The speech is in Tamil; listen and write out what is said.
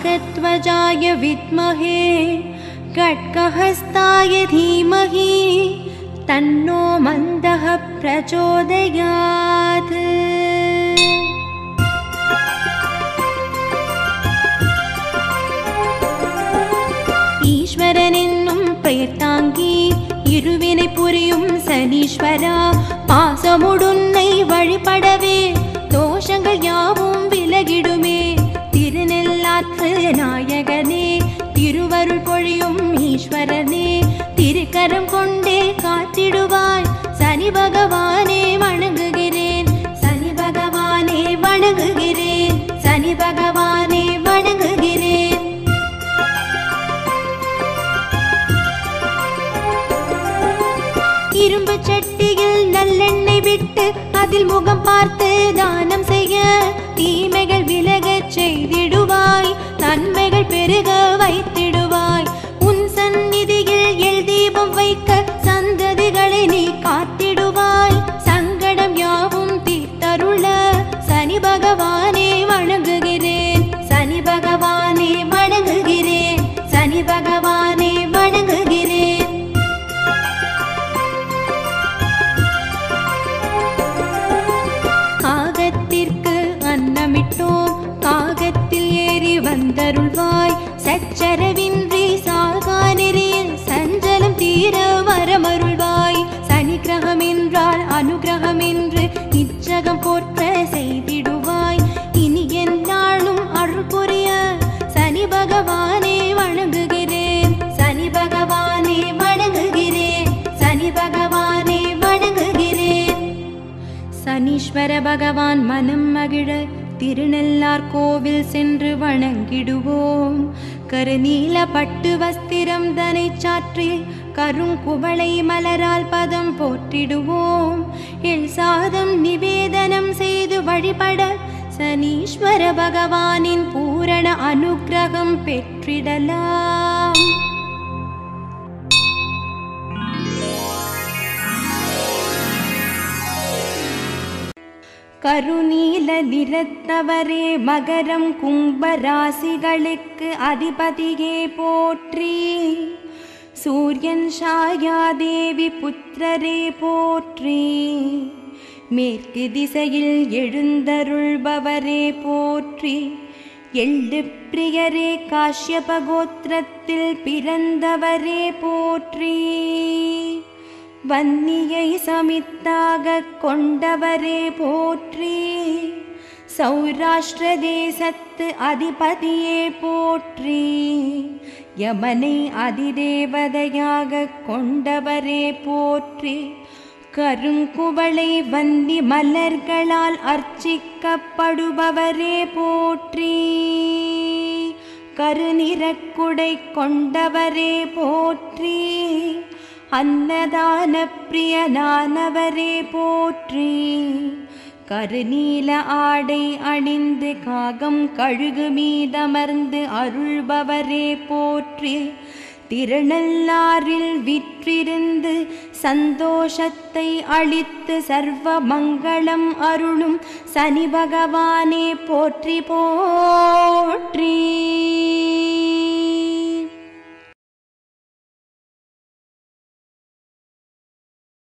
नागध्वजाय विद्महे खड्गहस्ताय धीमहि तन्नो मन्दः प्रचोदयात् ஈஸ்வரன் என்னும் பெயர் தாங்கி இருவினை புரியும் சனீஸ்வரா பாசமுடுன்னை வழிபடவே தோஷங்கள் யாவும் விலகிடுமே திருநெல்லாற்று நாயகனே திருவருள் பொழியும் ஈஸ்வரனே திருக்கரம் கொண்டே காத்திடுவாய் சனி பகவானே வணங்குகிறேன் சனி பகவானே வணங்குகிறேன் சனி பகவானே வணங்குகிறேன் இரும்பு சட்டியில் நல்லெண்ணெய் விட்டு அதில் முகம் பார்த்து தானம் செய்ய தீமைகள் விலகச் செய்திடுவாய் நன்மைகள் பெருக வைத்திடுவாய் உன் சந்நிதியில் எல் தீபம் வைக்க சந்ததிகளை நீ காத்திடுவாய் சங்கடம் யாவும் தீர்த்தருள சனி பகவானே வணங்குகிறேன் சனி பகவானே வணங்குகிறேன் சனி பகவானே வணங்குகிறேன் காகத்திற்கு அன்னமிட்டோம் காகத்தில் ஏறி வந்தருள்வாய் சச்சரவின்றி சாகா நெறியில் சஞ்சலம் தீர வரமருள்வாய் சனி கிரகம் என்றால் அனுகிரகம் என்று நிச்சகம் போற்ற செய்திடுவாய் இனி எந்நாளும் அருள் புரிய சனி பகவானே வணங்குகிறேன் சனி பகவானே வணங்குகிறேன் சனி பகவானே வணங்குகிறேன் சனீஸ்வர பகவான் மனம் மகிழ திருநெல்லார் கோவில் சென்று வணங்கிடுவோம் கருநீல பட்டு வஸ்திரம் தனை சாற்றி கருங்குவளை மலரால் பதம் போற்றிடுவோம் எள் சாதம் நிவேதனம் செய்து வழிபட சனீஸ்வர பகவானின் பூரண அனுக்கிரகம் பெற்றிடலாம் கருநீல நிறத்தவரே மகரம் கும்ப ராசிகளுக்கு அதிபதியே போற்றி சூரியன் ஷாயாதேவி புத்திரரே போற்றி மேற்கு திசையில் எழுந்தருள்பவரே போற்றி எள்ளு பிரியரே காஷ்யப கோத்திரத்தில் பிறந்தவரே போற்றி வன்னியை சமித்தாக கொண்டவரே போற்றி சௌராஷ்டிர தேசத்து அதிபதியே போற்றி யமனை அதிதேவதையாக கொண்டவரே போற்றி கருங்குவளை வன்னி மலர்களால் அர்ச்சிக்கப்படுபவரே போற்றி கருநிறக்குடை கொண்டவரே போற்றி அன்னதான பிரியனானவரே போற்றி கருநீல ஆடை அணிந்து காகம் கழுகு மீதமர்ந்து அருள்பவரே போற்றி திருநள்ளாரில் விற்றிருந்து சந்தோஷத்தை அளித்து சர்வ மங்களம் அருளும் சனி பகவானே போற்றி போற்றி